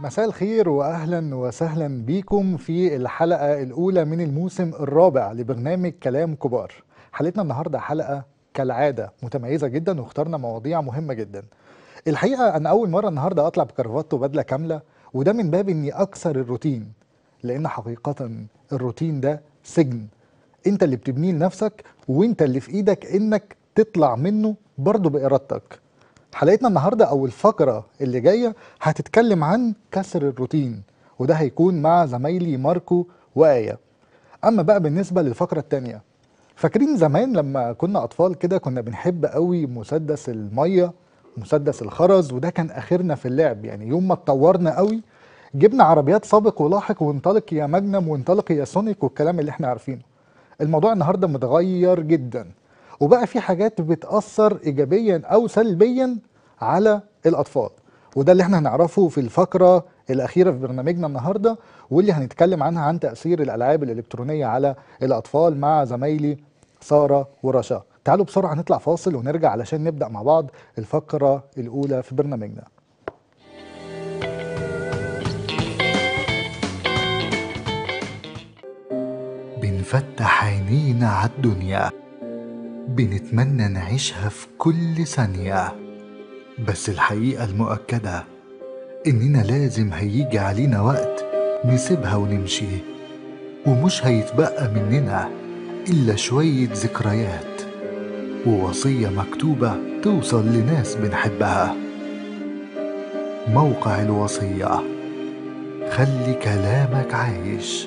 مساء الخير واهلا وسهلا بيكم في الحلقه الاولى من الموسم الرابع لبرنامج كلام كبار. حلقتنا النهارده حلقه كالعاده متميزه جدا واخترنا مواضيع مهمه جدا. الحقيقه انا اول مره النهارده اطلع بكرافات وبدله كامله وده من باب اني اكسر الروتين لان حقيقه الروتين ده سجن انت اللي بتبنيه لنفسك وانت اللي في ايدك انك تطلع منه برضه بارادتك. حلقتنا النهارده او الفقره اللي جايه هتتكلم عن كسر الروتين وده هيكون مع زمايلي ماركو وآية اما بقى بالنسبه للفقره الثانيه فاكرين زمان لما كنا اطفال كده كنا بنحب قوي مسدس الميه مسدس الخرز وده كان اخرنا في اللعب يعني يوم ما اتطورنا قوي جبنا عربيات سابق ولاحق وانطلق يا ماجنم وانطلق يا سونيك والكلام اللي احنا عارفينه الموضوع النهارده متغير جدا وبقى في حاجات بتأثر إيجابيا أو سلبيا على الأطفال وده اللي احنا هنعرفه في الفقرة الأخيرة في برنامجنا النهاردة واللي هنتكلم عنها عن تأثير الألعاب الإلكترونية على الأطفال مع زمايلي سارة ورشا تعالوا بسرعة نطلع فاصل ونرجع علشان نبدأ مع بعض الفقرة الأولى في برنامجنا بنفتح عينينا على الدنيا بنتمنى نعيشها في كل ثانية بس الحقيقة المؤكدة إننا لازم هيجي علينا وقت نسيبها ونمشي ومش هيتبقى مننا إلا شوية ذكريات ووصية مكتوبة توصل لناس بنحبها موقع الوصية خلي كلامك عايش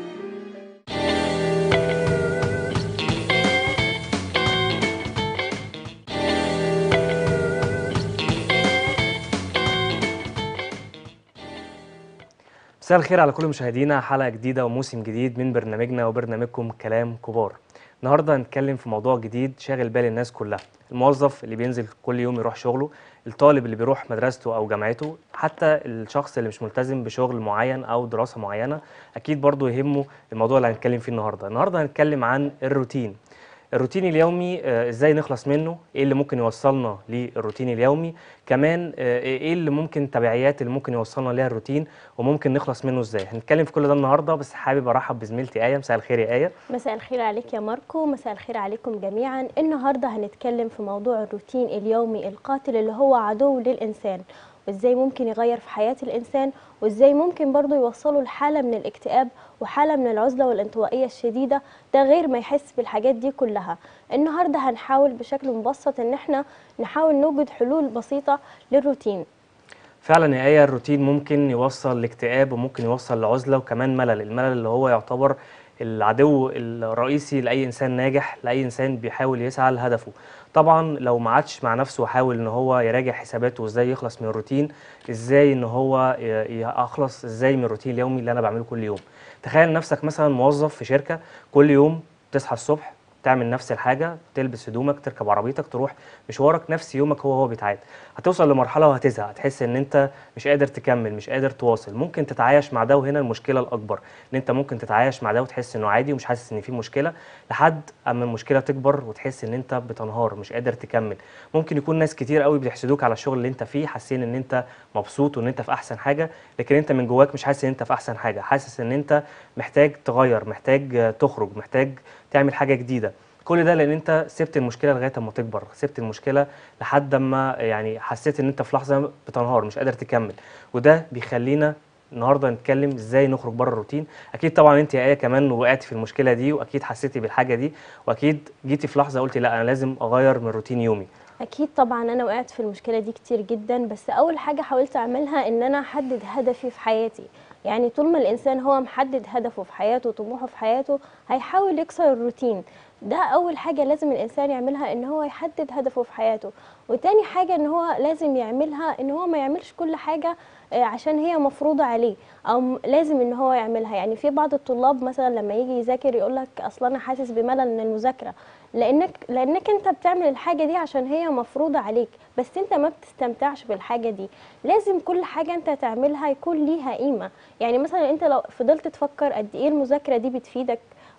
مساء الخير على كل مشاهدينا حلقة جديدة وموسم جديد من برنامجنا وبرنامجكم كلام كبار النهاردة هنتكلم في موضوع جديد شاغل بال الناس كلها الموظف اللي بينزل كل يوم يروح شغله الطالب اللي بيروح مدرسته أو جامعته حتى الشخص اللي مش ملتزم بشغل معين أو دراسة معينة أكيد برضو يهمه الموضوع اللي هنتكلم فيه النهاردة النهاردة هنتكلم عن الروتين الروتين اليومي آه، ازاي نخلص منه ايه اللي ممكن يوصلنا للروتين اليومي كمان آه، ايه اللي ممكن تبعيات اللي ممكن يوصلنا ليها الروتين وممكن نخلص منه ازاي هنتكلم في كل ده النهارده بس حابب ارحب بزميلتي ايه مساء الخير يا ايه مساء الخير عليك يا ماركو مساء الخير عليكم جميعا النهارده هنتكلم في موضوع الروتين اليومي القاتل اللي هو عدو للإنسان وازاي ممكن يغير في حياة الإنسان وازاي ممكن برضو يوصله لحالة من الاكتئاب وحالة من العزلة والانطوائية الشديدة ده غير ما يحس بالحاجات دي كلها النهارده هنحاول بشكل مبسط ان احنا نحاول نوجد حلول بسيطة للروتين فعلا يا ايه الروتين ممكن يوصل لاكتئاب وممكن يوصل لعزله وكمان ملل الملل اللي هو يعتبر العدو الرئيسي لاي انسان ناجح لاي انسان بيحاول يسعى لهدفه طبعا لو ما عادش مع نفسه وحاول ان هو يراجع حساباته وازاي يخلص من الروتين ازاي ان هو ي- يخلص ازاي من الروتين اليومي اللي انا بعمله كل يوم تخيل نفسك مثلا موظف في شركه كل يوم تصحى الصبح تعمل نفس الحاجه تلبس هدومك تركب عربيتك تروح مشوارك نفس يومك هو هو بيتعاد هتوصل لمرحله وهتزهق هتحس ان انت مش قادر تكمل مش قادر تواصل ممكن تتعايش مع ده وهنا المشكله الاكبر ان انت ممكن تتعايش مع ده وتحس انه عادي ومش حاسس ان في مشكله لحد اما المشكله تكبر وتحس ان انت بتنهار مش قادر تكمل ممكن يكون ناس كتير قوي بيحسدوك على الشغل اللي انت فيه حاسين ان انت مبسوط وان انت في احسن حاجه لكن انت من جواك مش حاسس ان انت في احسن حاجه حاسس ان انت محتاج تغير محتاج آه، تخرج محتاج تعمل حاجه جديده كل ده لان انت سبت المشكله لغايه اما تكبر سبت المشكله لحد اما يعني حسيت ان انت في لحظه بتنهار مش قادر تكمل وده بيخلينا النهارده نتكلم ازاي نخرج بره الروتين اكيد طبعا انت يا ايه كمان وقعتي في المشكله دي واكيد حسيتي بالحاجه دي واكيد جيتي في لحظه قلتي لا انا لازم اغير من روتين يومي اكيد طبعا انا وقعت في المشكله دي كتير جدا بس اول حاجه حاولت اعملها ان انا احدد هدفي في حياتي يعني طول ما الانسان هو محدد هدفه في حياته وطموحه في حياته هيحاول يكسر الروتين ده اول حاجه لازم الانسان يعملها ان هو يحدد هدفه في حياته وتاني حاجه ان هو لازم يعملها ان هو ما يعملش كل حاجه آه، عشان هي مفروضه عليه او م- لازم ان هو يعملها يعني في بعض الطلاب مثلا لما يجي يذاكر يقول لك اصلا انا حاسس بملل من المذاكره لانك لانك انت بتعمل الحاجه دي عشان هي مفروضه عليك بس انت ما بتستمتعش بالحاجه دي لازم كل حاجه انت تعملها يكون ليها قيمه يعني مثلا انت لو فضلت تفكر قد ايه المذاكره دي بتفيدك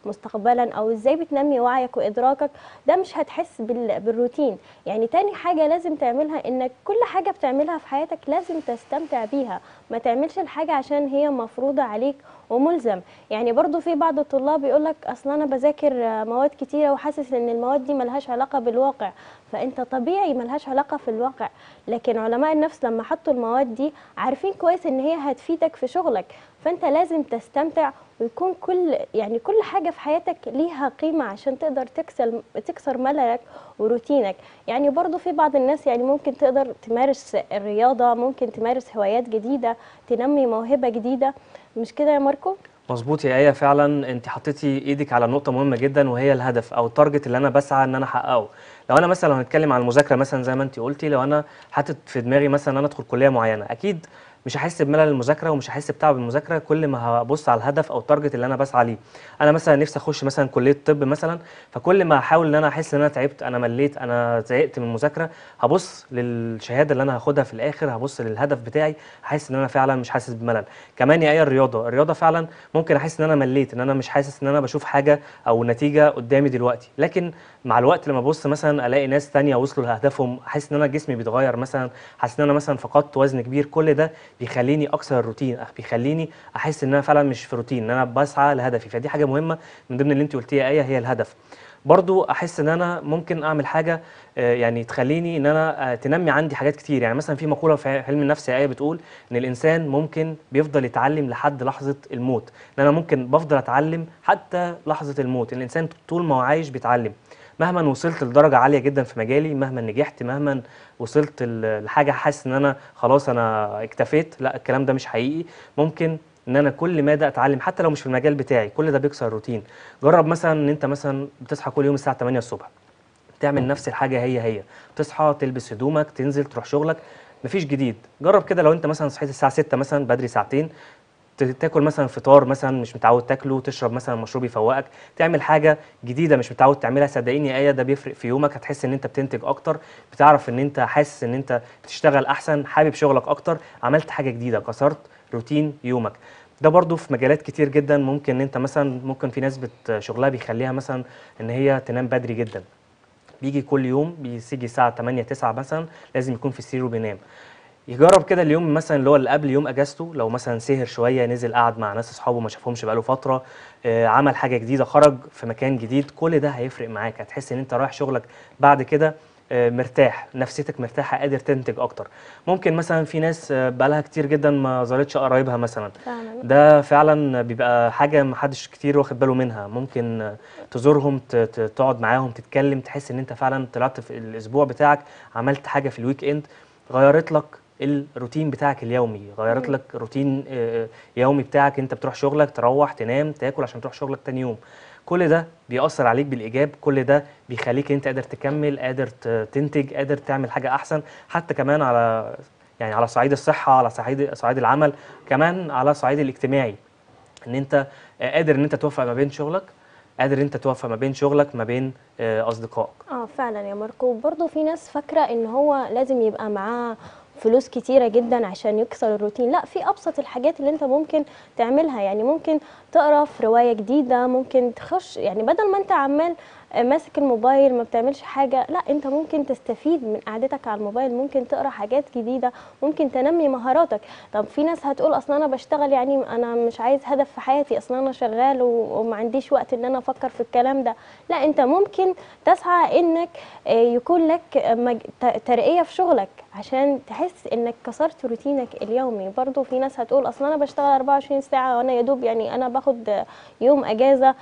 مستقبلا او ازاي بتنمي وعيك وادراكك ده مش هتحس بال- بالروتين يعني تاني حاجه لازم تعملها انك كل حاجه بتعملها في حياتك لازم تستمتع بيها ما تعملش الحاجه عشان هي مفروضه عليك وملزم يعني برضو في بعض الطلاب يقولك اصلا انا بذاكر آه، مواد كتيره وحاسس ان المواد دي ملهاش علاقه بالواقع فانت طبيعي ملهاش علاقه في الواقع لكن علماء النفس لما حطوا المواد دي عارفين كويس ان هي هتفيدك في شغلك فانت لازم تستمتع ويكون كل يعني كل حاجه في حياتك ليها قيمه عشان تقدر تكسر تكسر مللك وروتينك يعني برضو في بعض الناس يعني ممكن تقدر تمارس الرياضه ممكن تمارس هوايات جديده تنمي موهبه جديده مش كده يا ماركو مظبوط يا ايه فعلا انت حطيتي ايدك على نقطه مهمه جدا وهي الهدف او التارجت اللي انا بسعى ان انا احققه لو انا مثلا لو هنتكلم عن المذاكره مثلا زي ما انت قلتي لو انا حاطط في دماغي مثلا ان انا ادخل كليه معينه اكيد مش هحس بملل المذاكره ومش هحس بتعب المذاكره كل ما هبص على الهدف او التارجت اللي انا بسعى ليه انا مثلا نفسي اخش مثلا كليه طب مثلا فكل ما احاول ان انا احس ان انا تعبت انا مليت انا زهقت من المذاكره هبص للشهاده اللي انا هاخدها في الاخر هبص للهدف بتاعي هحس ان انا فعلا مش حاسس بملل كمان يا ايه الرياضه الرياضه فعلا ممكن احس ان انا مليت ان انا مش حاسس ان انا بشوف حاجه او نتيجه قدامي دلوقتي لكن مع الوقت لما ابص مثلا الاقي ناس تانية وصلوا لاهدافهم احس ان انا جسمي بيتغير مثلا حاسس ان انا مثلا فقدت وزن كبير كل ده بيخليني اكسر الروتين أخ- بيخليني احس ان انا فعلا مش في روتين ان انا بسعى لهدفي فدي حاجه مهمه من ضمن اللي انت قلتيها يا ايه هي الهدف برضو احس ان انا ممكن اعمل حاجه آه، يعني تخليني ان انا آه، تنمي عندي حاجات كتير يعني مثلا في مقوله في علم النفس يا ايه بتقول ان الانسان ممكن بيفضل يتعلم لحد لحظه الموت ان انا ممكن بفضل اتعلم حتى لحظه الموت الانسان طول ما هو عايش بيتعلم مهما وصلت لدرجه عاليه جدا في مجالي مهما نجحت مهما وصلت ل- لحاجه حاسس ان انا خلاص انا اكتفيت لا الكلام ده مش حقيقي ممكن ان انا كل مدى اتعلم حتى لو مش في المجال بتاعي كل ده بيكسر الروتين جرب مثلا ان انت مثلا بتصحى كل يوم الساعه 8 الصبح تعمل نفس الحاجه هي هي تصحى تلبس هدومك تنزل تروح شغلك مفيش جديد جرب كده لو انت مثلا صحيت الساعه 6 مثلا بدري ساعتين ت- تاكل مثلا فطار مثلا مش متعود تاكله تشرب مثلا مشروب يفوقك تعمل حاجه جديده مش متعود تعملها صدقيني يا ايه ده بيفرق في يومك هتحس ان انت بتنتج اكتر بتعرف ان انت حاسس ان انت بتشتغل احسن حابب شغلك اكتر عملت حاجه جديده كسرت روتين يومك ده برضو في مجالات كتير جدا ممكن انت مثلا ممكن في ناس بت شغلها بيخليها مثلا ان هي تنام بدري جدا بيجي كل يوم بيجي الساعه 8 9 مثلا لازم يكون في السرير وبينام يجرب كده اليوم مثلا اللي هو اللي قبل يوم اجازته لو مثلا سهر شويه نزل قعد مع ناس اصحابه ما شافهمش بقاله فتره آه، عمل حاجه جديده خرج في مكان جديد كل ده هيفرق معاك هتحس ان انت رايح شغلك بعد كده آه، مرتاح نفسيتك مرتاحه قادر تنتج اكتر ممكن مثلا في ناس آه، بقالها كتير جدا ما زارتش قرايبها مثلا فعلا ده فعلا بيبقى حاجه محدش كتير واخد باله منها ممكن آه، تزورهم ت- ت- تقعد معاهم تتكلم تحس ان انت فعلا طلعت في الاسبوع بتاعك عملت حاجه في الويك اند غيرت لك الروتين بتاعك اليومي غيرت لك روتين آه، يومي بتاعك انت بتروح شغلك تروح تنام تاكل عشان تروح شغلك تاني يوم كل ده بيأثر عليك بالإيجاب كل ده بيخليك انت قادر تكمل قادر ت- تنتج قادر تعمل حاجة أحسن حتى كمان على يعني على صعيد الصحة على صعيد صعيد العمل كمان على صعيد الاجتماعي ان انت آه، قادر ان انت توفق ما بين شغلك قادر انت توفق ما بين شغلك ما بين آه، اصدقائك اه فعلا يا ماركو برضه في ناس فاكره ان هو لازم يبقى معاه فلوس كتيرة جدا عشان يكسر الروتين لا في أبسط الحاجات اللي انت ممكن تعملها يعني ممكن تقرا في رواية جديدة ممكن تخش يعني بدل ما انت عمال آه، ماسك الموبايل ما بتعملش حاجة لا انت ممكن تستفيد من قعدتك على الموبايل ممكن تقرا حاجات جديدة ممكن تنمي مهاراتك طب في ناس هتقول اصلا انا بشتغل يعني انا مش عايز هدف في حياتي اصلا انا شغال و- وما عنديش وقت ان انا افكر في الكلام ده لا انت ممكن تسعى انك آه، يكون لك مج- ت- ترقية في شغلك عشان تحس انك كسرت روتينك اليومي برضو في ناس هتقول اصلا انا بشتغل 24 ساعة وانا يا دوب يعني انا باخد آه، يوم اجازة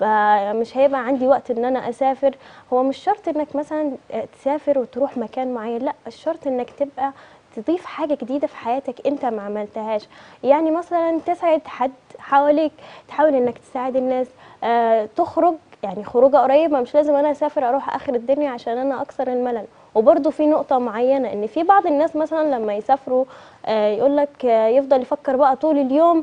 فمش هيبقى عندي وقت ان انا اسافر هو مش شرط انك مثلا آه، تسافر وتروح مكان معين لا الشرط انك تبقى تضيف حاجة جديدة في حياتك انت ما عملتهاش يعني مثلا تسعد حد حواليك تحاول انك تساعد الناس آه تخرج يعني خروجه قريبه مش لازم انا اسافر اروح اخر الدنيا عشان انا اكسر الملل وبرده في نقطه معينه ان في بعض الناس مثلا لما يسافروا آه يقول لك آه يفضل يفكر بقى طول اليوم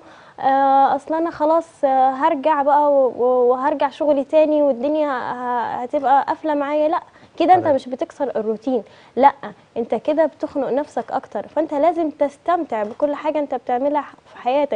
آه اصل انا خلاص آه هرجع بقى و- و- وهرجع شغلي تاني والدنيا ه- هتبقى قافله معايا لا كده انت تمام. مش بتكسر الروتين لا انت كده بتخنق نفسك اكتر فانت لازم تستمتع بكل حاجه انت بتعملها في حياتك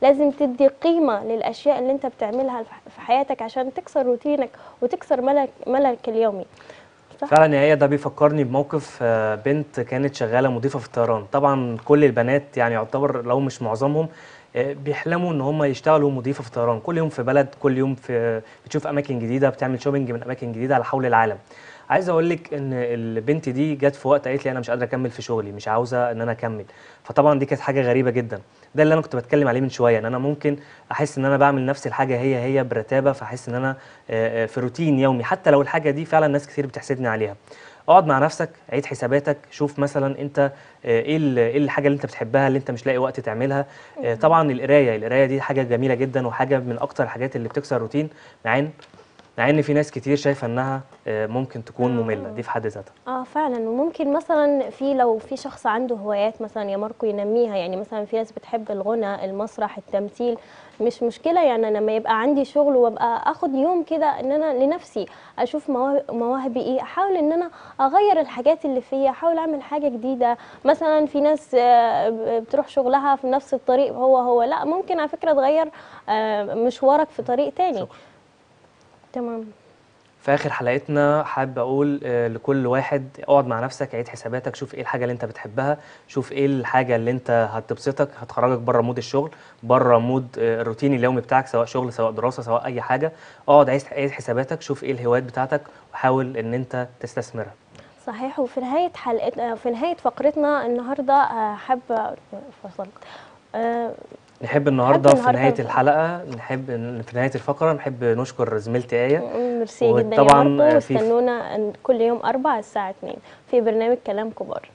لازم تدي قيمه للاشياء اللي انت بتعملها في حياتك عشان تكسر روتينك وتكسر ملك مللك اليومي صح فعلا يا هي ده بيفكرني بموقف آه، بنت كانت شغاله مضيفه في الطيران طبعا كل البنات يعني يعتبر لو مش معظمهم آه، بيحلموا ان هم يشتغلوا مضيفه في الطيران كل يوم في بلد كل يوم في بتشوف اماكن جديده بتعمل شوبينج من اماكن جديده على حول العالم عايز اقول لك ان البنت دي جت في وقت قالت لي انا مش قادره اكمل في شغلي مش عاوزه ان انا اكمل فطبعا دي كانت حاجه غريبه جدا ده اللي انا كنت بتكلم عليه من شويه ان انا ممكن احس ان انا بعمل نفس الحاجه هي هي برتابه فاحس ان انا آه، آه، في روتين يومي حتى لو الحاجه دي فعلا ناس كتير بتحسدني عليها اقعد مع نفسك عيد حساباتك شوف مثلا انت آه، ايه ال- ايه الحاجه اللي انت بتحبها اللي انت مش لاقي وقت تعملها آه، طبعا القرايه القرايه دي حاجه جميله جدا وحاجه من اكتر الحاجات اللي بتكسر روتين مع ان مع ان في ناس كتير شايفه انها آه، ممكن تكون ممله دي في حد ذاتها اه فعلا وممكن مثلا في لو في شخص عنده هوايات مثلا يا ماركو ينميها يعني مثلا في ناس بتحب الغنى المسرح التمثيل مش مشكله يعني أنا لما يبقى عندي شغل وابقى اخد يوم كده ان انا لنفسي اشوف مواهب- مواهبي ايه احاول ان انا اغير الحاجات اللي فيا احاول اعمل حاجه جديده مثلا في ناس آه، بتروح شغلها في نفس الطريق هو هو لا ممكن على فكره تغير آه، مشوارك في طريق تاني شكرا. تمام في اخر حلقتنا حابب اقول آه، لكل واحد اقعد مع نفسك عيد حساباتك شوف ايه الحاجه اللي انت بتحبها شوف ايه الحاجه اللي انت هتبسطك هتخرجك بره مود الشغل بره مود آه، الروتين اليومي بتاعك سواء شغل سواء دراسه سواء اي حاجه اقعد عيد عيد حساباتك شوف ايه الهوايات بتاعتك وحاول ان انت تستثمرها صحيح وفي نهاية حلقتنا في نهاية فقرتنا النهاردة آه، حابة فصلت آه، نحب النهارده في النهاردة نهايه ف- الحلقه نحب إن- في نهايه الفقره نحب نشكر زميلتي ايه ميرسي جدا يا وطبعاً، ماركو آه، في- واستنونا أن- كل يوم أربع الساعة 2 في برنامج كلام كبار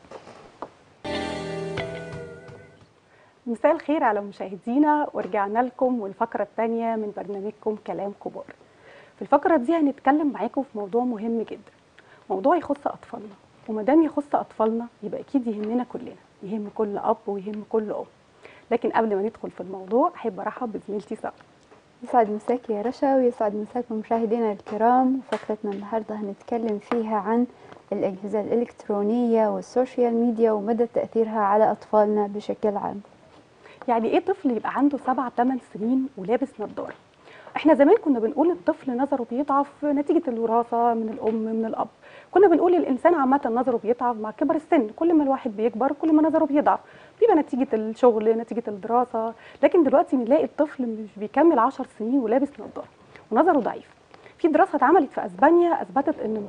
مساء الخير على مشاهدينا ورجعنا لكم والفقرة الثانية من برنامجكم كلام كبار في الفقرة دي هنتكلم معاكم في موضوع مهم جدا موضوع يخص أطفالنا وما دام يخص أطفالنا يبقى أكيد يهمنا كلنا يهم كل أب ويهم كل أم لكن قبل ما ندخل في الموضوع أحب أرحب بزميلتي سارة يسعد مساك يا رشا ويسعد مساكم مشاهدينا الكرام فقرتنا النهارده هنتكلم فيها عن الأجهزة الإلكترونية والسوشيال ميديا ومدى تأثيرها على أطفالنا بشكل عام يعني ايه طفل يبقى عنده سبع ثمان سنين ولابس نظاره احنا زمان كنا بنقول الطفل نظره بيضعف نتيجه الوراثه من الام من الاب كنا بنقول الانسان عامه نظره بيضعف مع كبر السن كل ما الواحد بيكبر كل ما نظره بيضعف بيبقى نتيجه الشغل نتيجه الدراسه لكن دلوقتي بنلاقي الطفل مش بيكمل 10 سنين ولابس نظاره ونظره ضعيف في دراسه اتعملت في اسبانيا اثبتت ان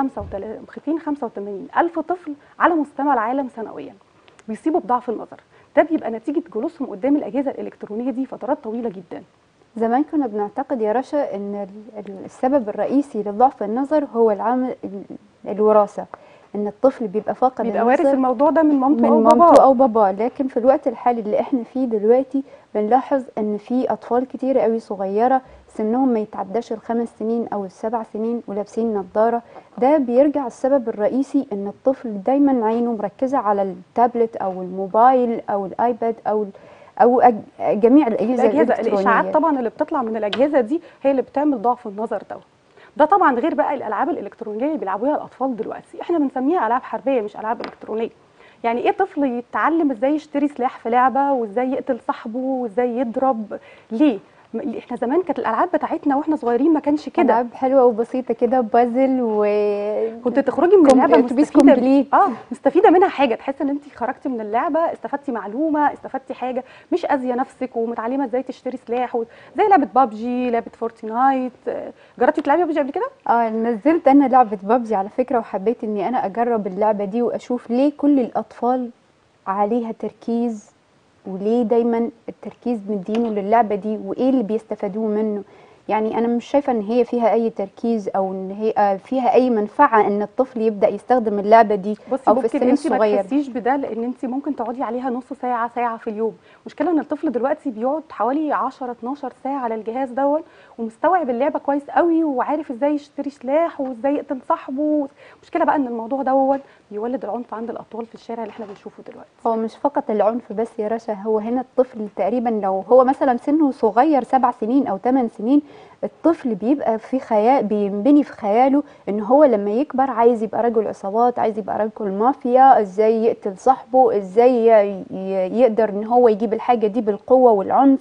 285 285 الف طفل على مستوى العالم سنويا بيصيبوا بضعف النظر ده بيبقى نتيجه جلوسهم قدام الاجهزه الالكترونيه دي فترات طويله جدا زمان كنا بنعتقد يا رشا ان ال- ال- السبب الرئيسي لضعف النظر هو العامل ال- الوراثه ان الطفل بيبقى فاقد بيبقى وارث النظر الموضوع ده من مامته من او مامته باباه او باباه لكن في الوقت الحالي اللي احنا فيه دلوقتي بنلاحظ ان في اطفال كتير قوي صغيره سنهم ما يتعداش الخمس سنين او السبع سنين ولابسين نظاره ده بيرجع السبب الرئيسي ان الطفل دايما عينه مركزه على التابلت او الموبايل او الايباد او ال- او أج- جميع الاجهزه الاجهزه الالكترونيه الاشاعات طبعا اللي بتطلع من الاجهزه دي هي اللي بتعمل ضعف النظر ده ده طبعا غير بقى الالعاب الالكترونيه اللي بيلعبوها الاطفال دلوقتي احنا بنسميها العاب حربيه مش العاب الكترونيه يعني ايه طفل يتعلم ازاي يشتري سلاح في لعبه وازاي يقتل صاحبه وازاي يضرب ليه م- احنا زمان كانت الالعاب بتاعتنا واحنا صغيرين ما كانش كده العاب حلوه وبسيطه كده بازل و كنت تخرجي من كوم- اللعبه أتوبيس مستفيده كومبليت. اه مستفيده منها حاجه تحس ان انت خرجتي من اللعبه استفدتي معلومه استفدتي حاجه مش اذيه نفسك ومتعلمه ازاي تشتري سلاح و... زي لعبه بابجي لعبه فورتنايت آه، جربتي تلعبي بابجي قبل كده اه نزلت انا لعبة بابجي على فكرة وحبيت اني انا اجرب اللعبة دي واشوف ليه كل الاطفال عليها تركيز وليه دايما التركيز مدينه للعبة دي وايه اللي بيستفادوه منه يعني انا مش شايفة ان هي فيها اي تركيز او ان هي آه، فيها اي منفعة ان الطفل يبدأ يستخدم اللعبة دي بصي او في ممكن السن انت ما الصغير تحسيش بده لان انت ممكن تقعدي عليها نص ساعه ساعه في اليوم مشكله ان الطفل دلوقتي بيقعد حوالي 10 12 ساعه على الجهاز دون ومستوعب اللعبه كويس قوي وعارف ازاي يشتري سلاح وازاي يقتل صاحبه مشكله بقى ان الموضوع دون بيولد العنف عند الاطفال في الشارع اللي احنا بنشوفه دلوقتي هو مش فقط العنف بس يا رشا هو هنا الطفل تقريبا لو هو مثلا سنه صغير سبع سنين او ثمان سنين الطفل بيبقى في خيال بينبني في خياله ان هو لما يكبر عايز يبقى رجل عصابات عايز يبقى رجل مافيا ازاي يقتل صاحبه ازاي ي- ي- يقدر ان هو يجيب الحاجة دي بالقوة والعنف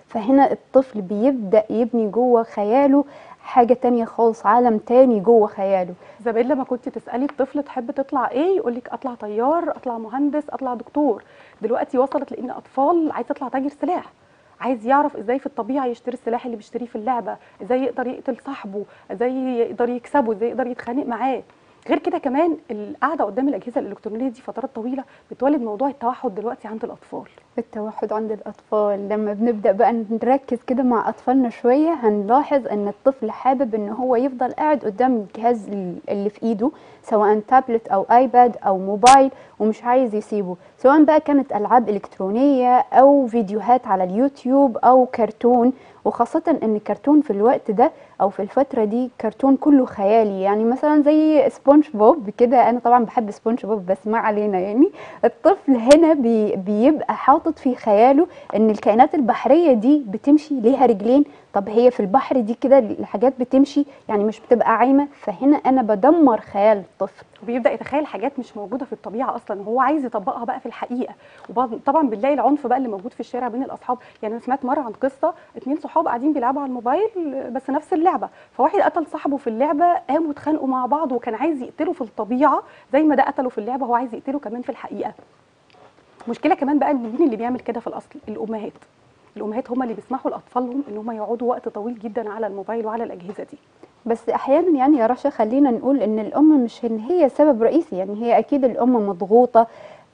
فهنا الطفل بيبدا يبني جوه خياله حاجه تانية خالص عالم تاني جوه خياله زمان لما كنت تسالي الطفل تحب تطلع ايه يقول لك اطلع طيار اطلع مهندس اطلع دكتور دلوقتي وصلت لان اطفال عايز تطلع تاجر سلاح عايز يعرف ازاي في الطبيعه يشتري السلاح اللي بيشتريه في اللعبه ازاي يقدر يقتل صاحبه ازاي يقدر يكسبه ازاي يقدر يتخانق معاه غير كده كمان القعده قدام الاجهزه الالكترونيه دي فترات طويله بتولد موضوع التوحد دلوقتي عند الاطفال التوحد عند الأطفال لما بنبدأ بقى نركز كده مع أطفالنا شوية هنلاحظ أن الطفل حابب أن هو يفضل قاعد قدام الجهاز اللي في إيده سواء تابلت أو آيباد أو موبايل ومش عايز يسيبه سواء بقى كانت ألعاب إلكترونية أو فيديوهات على اليوتيوب أو كرتون وخاصة أن الكرتون في الوقت ده أو في الفترة دي كرتون كله خيالي يعني مثلا زي سبونج بوب كده أنا طبعا بحب سبونج بوب بس ما علينا يعني الطفل هنا بي بيبقى حاطط في خياله ان الكائنات البحريه دي بتمشي ليها رجلين طب هي في البحر دي كده الحاجات بتمشي يعني مش بتبقى عايمه فهنا انا بدمر خيال الطفل وبيبدا يتخيل حاجات مش موجوده في الطبيعه اصلا هو عايز يطبقها بقى في الحقيقه وطبعا بنلاقي العنف بقى اللي موجود في الشارع بين الاصحاب يعني انا سمعت مره عن قصه اتنين صحاب قاعدين بيلعبوا على الموبايل بس نفس اللعبه فواحد قتل صاحبه في اللعبه قاموا اتخانقوا مع بعض وكان عايز يقتله في الطبيعه زي ما ده قتله في اللعبه هو عايز يقتله كمان في الحقيقه مشكله كمان بقى ان مين اللي بيعمل كده في الاصل الامهات الامهات هم اللي بيسمحوا لاطفالهم ان هم يقعدوا وقت طويل جدا على الموبايل وعلى الاجهزه دي بس احيانا يعني يا رشا خلينا نقول ان الام مش ان هي سبب رئيسي يعني هي اكيد الام مضغوطه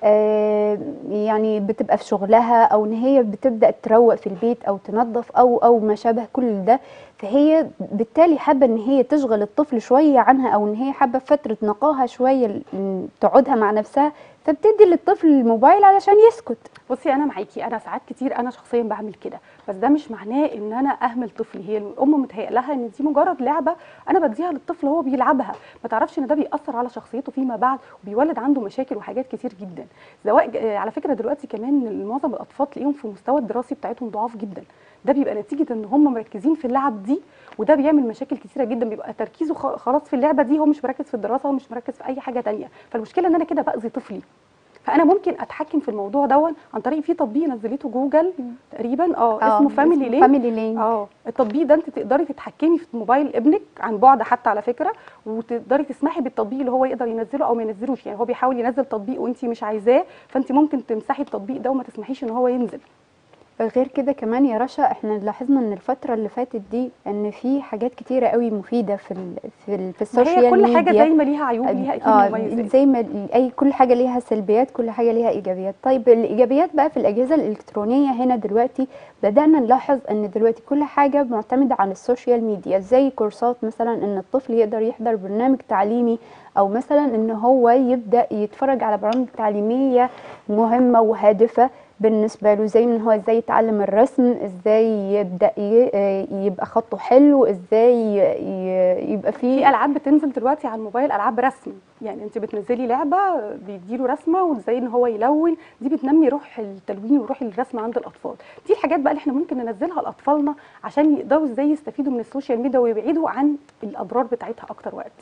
آه يعني بتبقى في شغلها او ان هي بتبدا تروق في البيت او تنظف او او ما شابه كل ده فهي بالتالي حابه ان هي تشغل الطفل شويه عنها او ان هي حابه فتره نقاهه شويه تقعدها مع نفسها فبتدي للطفل الموبايل علشان يسكت بصي انا معاكي انا ساعات كتير انا شخصيا بعمل كده بس ده مش معناه ان انا اهمل طفلي هي الام متهيأ لها ان دي مجرد لعبه انا بديها للطفل وهو بيلعبها ما تعرفش ان ده بيأثر على شخصيته فيما بعد وبيولد عنده مشاكل وحاجات كتير جدا سواء على فكره دلوقتي كمان معظم الاطفال تلاقيهم في المستوى الدراسي بتاعتهم ضعاف جدا ده بيبقى نتيجه ان هم مركزين في اللعب دي وده بيعمل مشاكل كتيره جدا بيبقى تركيزه خلاص في اللعبه دي هو مش مركز في الدراسه ومش مركز في اي حاجه تانية فالمشكله ان انا كده باذي طفلي فانا ممكن اتحكم في الموضوع دون عن طريق في تطبيق نزلته جوجل تقريبا اه اسمه فاميلي لين فاميلي لين اه التطبيق ده انت تقدري تتحكمي في موبايل ابنك عن بعد حتى على فكره وتقدري تسمحي بالتطبيق اللي هو يقدر ينزله او ما ينزلوش يعني هو بيحاول ينزل تطبيق وانت مش عايزاه فانت ممكن تمسحي التطبيق ده وما تسمحيش ان هو ينزل غير كده كمان يا رشا احنا لاحظنا ان الفتره اللي فاتت دي ان في حاجات كتيره قوي مفيده في ال في, ال في السوشيال هي كل ميديا حاجه زي ما ليها عيوب ليها اكيد آه مميزات زي ما اي كل حاجه ليها سلبيات كل حاجه ليها ايجابيات طيب الايجابيات بقى في الاجهزه الالكترونيه هنا دلوقتي بدانا نلاحظ ان دلوقتي كل حاجه معتمده على السوشيال ميديا زي كورسات مثلا ان الطفل يقدر يحضر برنامج تعليمي او مثلا ان هو يبدا يتفرج على برامج تعليميه مهمه وهادفه بالنسبه له زي ان هو ازاي يتعلم الرسم ازاي يبدا يبقى خطه حلو ازاي يبقى في فيه العاب بتنزل دلوقتي على الموبايل العاب رسم يعني انت بتنزلي لعبه بيديله رسمه وازاي ان هو يلون دي بتنمي روح التلوين وروح الرسم عند الاطفال دي الحاجات بقى اللي احنا ممكن ننزلها لاطفالنا عشان يقدروا ازاي يستفيدوا من السوشيال ميديا ويبعدوا عن الاضرار بتاعتها اكتر وقت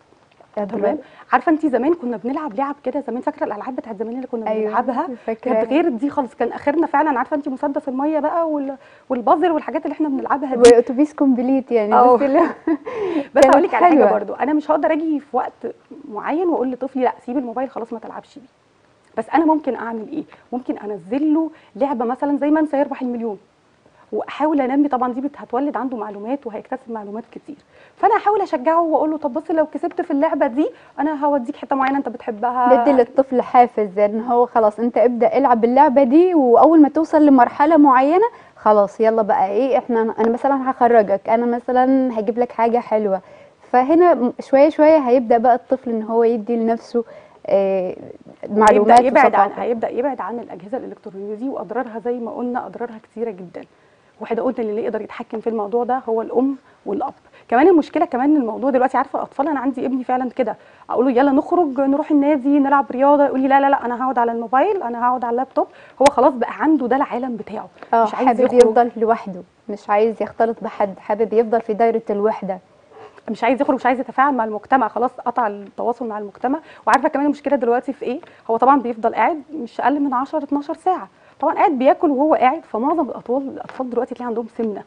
تمام عارفه انت زمان كنا بنلعب لعب كده زمان فاكره الالعاب بتاعت زمان اللي كنا أيوة بنلعبها فاكرة. كانت غير دي خالص كان اخرنا فعلا عارفه انت مسدس الميه بقى وال... والبازل والحاجات اللي احنا بنلعبها دي واتوبيس كومبليت يعني أو. بس اللي بس كانت اقول لك على حاجه حلوة. برضو انا مش هقدر اجي في وقت معين واقول لطفلي لا سيب الموبايل خلاص ما تلعبش بيه بس انا ممكن اعمل ايه ممكن انزل له لعبه مثلا زي من سيربح المليون واحاول انمي طبعا دي بت- هتولد عنده معلومات وهيكتسب معلومات كتير فانا احاول اشجعه واقول له طب بص لو كسبت في اللعبه دي انا هوديك حته معينه انت بتحبها ندي للطفل حافز ان هو خلاص انت ابدا العب باللعبه دي واول ما توصل لمرحله معينه خلاص يلا بقى ايه احنا انا مثلا هخرجك انا مثلا هجيب لك حاجه حلوه فهنا م- شويه شويه هيبدا بقى الطفل ان هو يدي لنفسه آه، معلومات هيبدا يبعد عن وثقافة. هيبدا يبعد عن الاجهزه الالكترونيه دي واضرارها زي ما قلنا اضرارها كتيره جدا واحنا قلنا اللي يقدر يتحكم في الموضوع ده هو الام والاب كمان المشكله كمان الموضوع دلوقتي عارفه الاطفال انا عندي ابني فعلا كده اقول له يلا نخرج نروح النادي نلعب رياضه يقول لي لا لا لا انا هقعد على الموبايل انا هقعد على اللابتوب هو خلاص بقى عنده ده العالم بتاعه اه مش عايز حابب يخرج يفضل لوحده مش عايز يختلط بحد حابب يفضل في دايره الوحده مش عايز يخرج مش عايز يتفاعل مع المجتمع خلاص قطع التواصل مع المجتمع وعارفه كمان المشكله دلوقتي في ايه هو طبعا بيفضل قاعد مش اقل من 10 12 ساعه طبعا قاعد بياكل وهو قاعد فمعظم الاطفال الاطفال دلوقتي تلاقي عندهم سمنه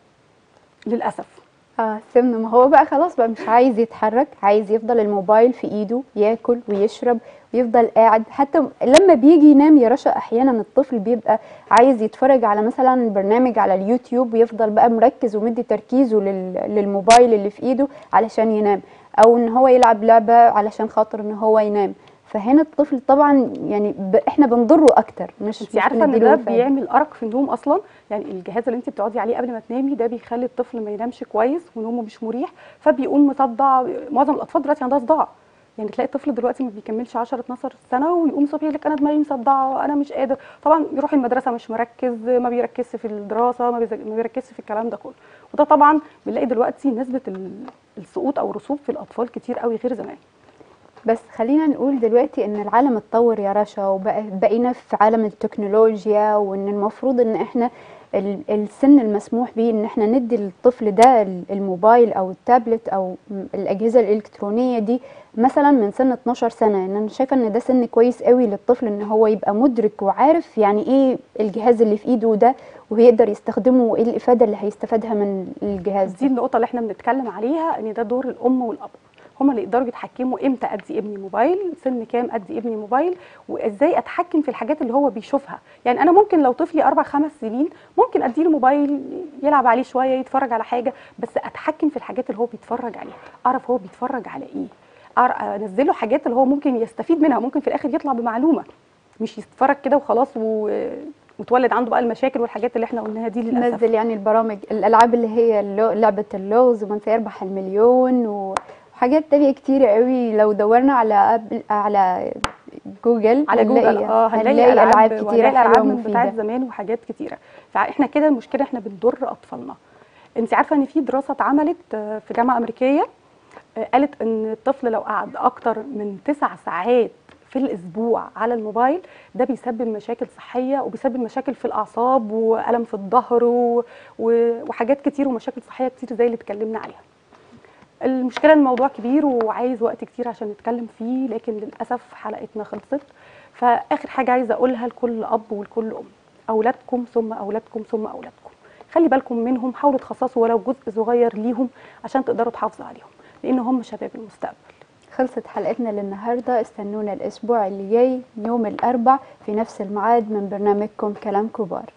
للاسف اه سمنة ما هو بقى خلاص بقى مش عايز يتحرك عايز يفضل الموبايل في ايده ياكل ويشرب ويفضل قاعد حتى لما بيجي ينام يا رشا احيانا الطفل بيبقى عايز يتفرج على مثلا برنامج على اليوتيوب ويفضل بقى مركز ومدي تركيزه لل- للموبايل اللي في ايده علشان ينام او ان هو يلعب لعبة علشان خاطر ان هو ينام فهنا الطفل طبعا يعني ب... احنا بنضره اكتر مش انت مش عارفه ان بنديله ده فايدة. بيعمل ارق في النوم اصلا يعني الجهاز اللي انت بتقعدي عليه قبل ما تنامي ده بيخلي الطفل ما ينامش كويس ونومه مش مريح فبيقوم مصدع معظم الاطفال دلوقتي عندها صداع يعني تلاقي الطفل دلوقتي ما بيكملش 10 12 سنه ويقوم الصبح يقول لك انا دماغي مصدعه انا مش قادر طبعا يروح المدرسه مش مركز ما بيركزش في الدراسه ما, بيزج... ما بيركزش في الكلام ده كله وده طبعا بنلاقي دلوقتي نسبه ال- السقوط او الرسوب في الاطفال كتير قوي غير زمان بس خلينا نقول دلوقتي ان العالم اتطور يا رشا وبقينا في عالم التكنولوجيا وان المفروض ان احنا ال- السن المسموح به ان احنا ندي للطفل ده ال- الموبايل او التابلت او م- الاجهزه الالكترونيه دي مثلا من سن 12 سنه ان انا شايفه ان ده سن كويس قوي للطفل ان هو يبقى مدرك وعارف يعني ايه الجهاز اللي في ايده ده ويقدر يستخدمه وايه الافاده اللي هيستفادها من الجهاز دي ده النقطة اللي احنا بنتكلم عليها ان ده دور الام والاب هما اللي يقدروا يتحكموا امتى ادي ابني موبايل سن كام ادي ابني موبايل وازاي اتحكم في الحاجات اللي هو بيشوفها يعني انا ممكن لو طفلي اربع خمس سنين ممكن اديله موبايل يلعب عليه شويه يتفرج على حاجه بس اتحكم في الحاجات اللي هو بيتفرج عليها اعرف هو بيتفرج على ايه أعرف انزله حاجات اللي هو ممكن يستفيد منها ممكن في الاخر يطلع بمعلومه مش يتفرج كده وخلاص و... وتولد عنده بقى المشاكل والحاجات اللي احنا قلناها دي للاسف نزل يعني البرامج الالعاب اللي هي اللو لعبه اللغز ومن سيربح المليون وحاجات تانية كتير قوي لو دورنا على أب- على جوجل على جوجل هنلاقي- اه هنلاقي العاب العاب كتيره وهنلاقي الالعاب حلوه من بتاعت ومفيده زمان وحاجات كتيره فاحنا كده المشكله احنا بنضر اطفالنا انت عارفه ان في دراسه اتعملت آه، في جامعه امريكيه آه، قالت ان الطفل لو قعد اكتر من تسع ساعات في الاسبوع على الموبايل ده بيسبب مشاكل صحيه وبيسبب مشاكل في الاعصاب والم في الظهر و- و- وحاجات كتير ومشاكل صحيه كتير زي اللي اتكلمنا عليها المشكله ان الموضوع كبير وعايز وقت كتير عشان نتكلم فيه لكن للاسف حلقتنا خلصت فاخر حاجه عايزه اقولها لكل اب ولكل ام اولادكم ثم اولادكم ثم اولادكم خلي بالكم منهم حاولوا تخصصوا ولو جزء صغير ليهم عشان تقدروا تحافظوا عليهم لان هم شباب المستقبل خلصت حلقتنا للنهارده استنونا الاسبوع اللي جاي يوم الاربع في نفس الميعاد من برنامجكم كلام كبار